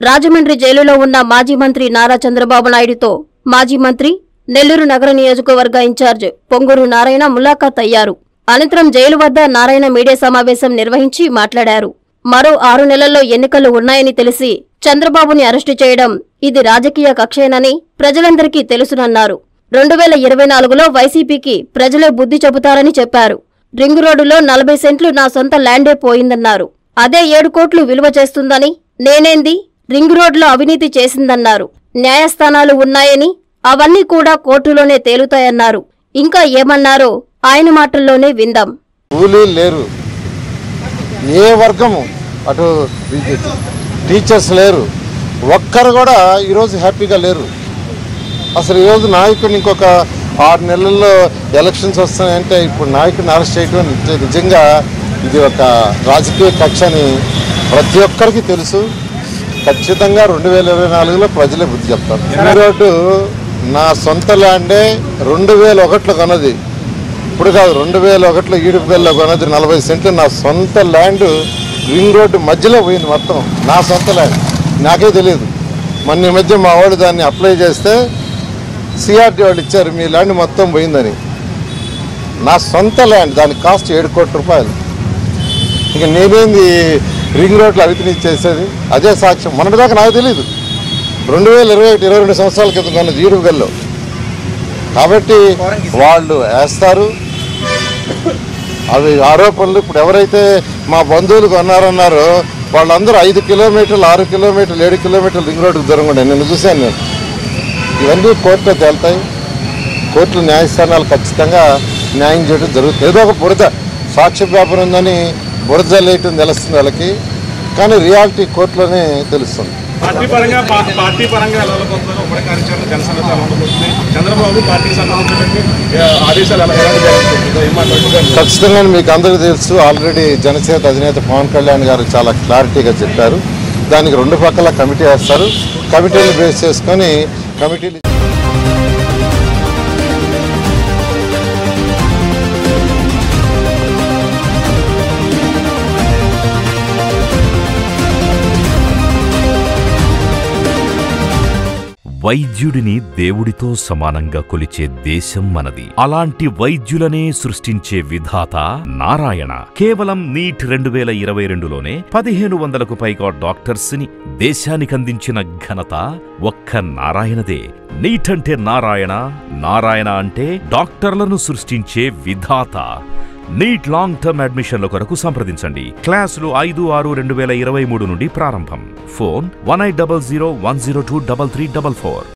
రాజమండ్రి జైలులో ఉన్న మాజీ మంత్రి నారా చంద్రబాబు నాయుడుతో మాజీ మంత్రి నెల్లూరు నగర నియోజకవర్గ ఇన్ఛార్జ్ పొంగూరు నారాయణ ములాఖాత్ అయ్యారు అనంతరం జైలు వద్ద నారాయణ మీడియా సమావేశం నిర్వహించి మాట్లాడారు మరో ఆరు నెలల్లో ఎన్నికలు ఉన్నాయని తెలిసి చంద్రబాబుని అరెస్టు చేయడం ఇది రాజకీయ కక్షేనని ప్రజలందరికీ తెలుసునన్నారు రెండు వేల ఇరవై నాలుగులో వైసీపీకి ప్రజలే బుద్ధి చెబుతారని చెప్పారు రింగ్ రోడ్డులో నలభై సెంట్లు నా సొంత ల్యాండే పోయిందన్నారు అదే ఏడు కోట్లు విలువ చేస్తుందని నేనేంది రింగ్ రోడ్లో అవినీతి చేసిందన్నారు న్యాయస్థానాలు ఉన్నాయని అవన్నీ కూడా కోర్టులోనే తేలుతాయన్నారు ఇంకా ఏమన్నారో ఆయన మాటల్లోనే విందాం కూలీలు లేరు ఏ వర్గము అటు టీచర్స్ లేరు ఒక్కరు కూడా ఈరోజు హ్యాపీగా లేరు అసలు ఈరోజు నాయకుడిని ఇంకొక ఆరు నెలల్లో ఎలక్షన్స్ వస్తున్నాయంటే ఇప్పుడు నాయకుడిని అరెస్ట్ చేయడం నిజ- నిజంగా ఇది ఒక రాజకీయ కక్ష అని ప్రతి ఒక్కరికి తెలుసు ఖచ్చితంగా రెండు వేల ఇరవై నాలుగులో ప్రజలే బుద్ధి చెప్తారు ఈ రోడ్డు నా సొంత ల్యాండే రెండు వేల ఒకటిలో కొన్నది ఇప్పుడు కాదు రెండు వేల ఒకటిలో ఈడుపుగల్లో కొన్నది నలభై సెంట్లు నా సొంత ల్యాండ్ రింగ్ రోడ్డు మధ్యలో పోయింది మొత్తం నా సొంత ల్యాండ్ నాకే తెలియదు మొన్న ఈ మధ్య మా వాళ్ళు దాన్ని అప్లై చేస్తే సిఆర్టీ వాళ్ళు ఇచ్చారు మీ ల్యాండ్ మొత్తం పోయిందని నా సొంత ల్యాండ్ దాని కాస్ట్ ఏడు కోట్ల రూపాయలు ఇక నేనేంది రింగ్ రోడ్లో అవితిని చేసేది అదే సాక్ష్యం మొన్నటిదాకా నాకు తెలియదు రెండు వేల ఇరవై ఒకటి ఇరవై రెండు సంవత్సరాల క్రితం కొన్నది ఈడుపుగల్లో కాబట్టి వాళ్ళు వేస్తారు అవి ఆరోపణలు ఇప్పుడు ఎవరైతే మా బంధువులు కొన్నారన్నారో వాళ్ళందరూ ఐదు కిలోమీటర్లు ఆరు కిలోమీటర్లు ఏడు కిలోమీటర్లు రింగ్ రోడ్డుకు దూరం కూడా నేను చూశాను నేను ఇవన్నీ కోర్టులో తేలుతాయి కోర్టులు న్యాయస్థానాలు ఖచ్చితంగా న్యాయం చేయడం జరుగుతుంది ఏదో ఒక బురద సాక్ష్య వ్యాపారం ఉందని బురద జల్లేయటం తెలుస్తుంది వాళ్ళకి కానీ రియాలిటీ కోర్టులోనే తెలుస్తుంది పార్టీ పరంగా పా- పార్టీ పరంగా ఎలా వెళ్ళబోతున్నారు ఉమ్మడి కార్యాచరణ జనసేన ఎలా ఉండబోతుంది చంద్రబాబు పార్టీకి సంబంధించినటువంటి ఆ, ఆదేశాలు ఎలా ఎలా జరుగుతుంది ఏం మాట్లాడుతున్నారు ఖచ్చితంగా మీకు అందరికీ తెలుసు ఆల్రెడీ జనసేన అధినేత పవన్ కళ్యాణ్ గారు చాలా క్లారిటీగా చెప్పారు దానికి రెండు పక్కల కమిటీ వేస్తారు కమిటీలు బేస్ చేసుకొని కమిటీలు వైద్యుడిని దేవుడితో సమానంగా కొలిచే దేశం మనది అలాంటి వైద్యులనే సృష్టించే విధాత నారాయణ కేవలం నీట్ రెండు వేల ఇరవై రెండులోనే పదిహేను వందలకు పైగా డాక్టర్స్ ని దేశానికందించిన ఘనత ఒక్క నారాయణదే నీట్ అంటే నారాయణ నారాయణ అంటే డాక్టర్లను సృష్టించే విధాత నీట్ లాంగ్ టర్మ్ అడ్మిషన్ల కొరకు సంప్రదించండి క్లాసులు ఐదు ఆరు రెండు వేల ఇరవై మూడు నుండి ప్రారంభం phone one eight double zero one zero two double three double four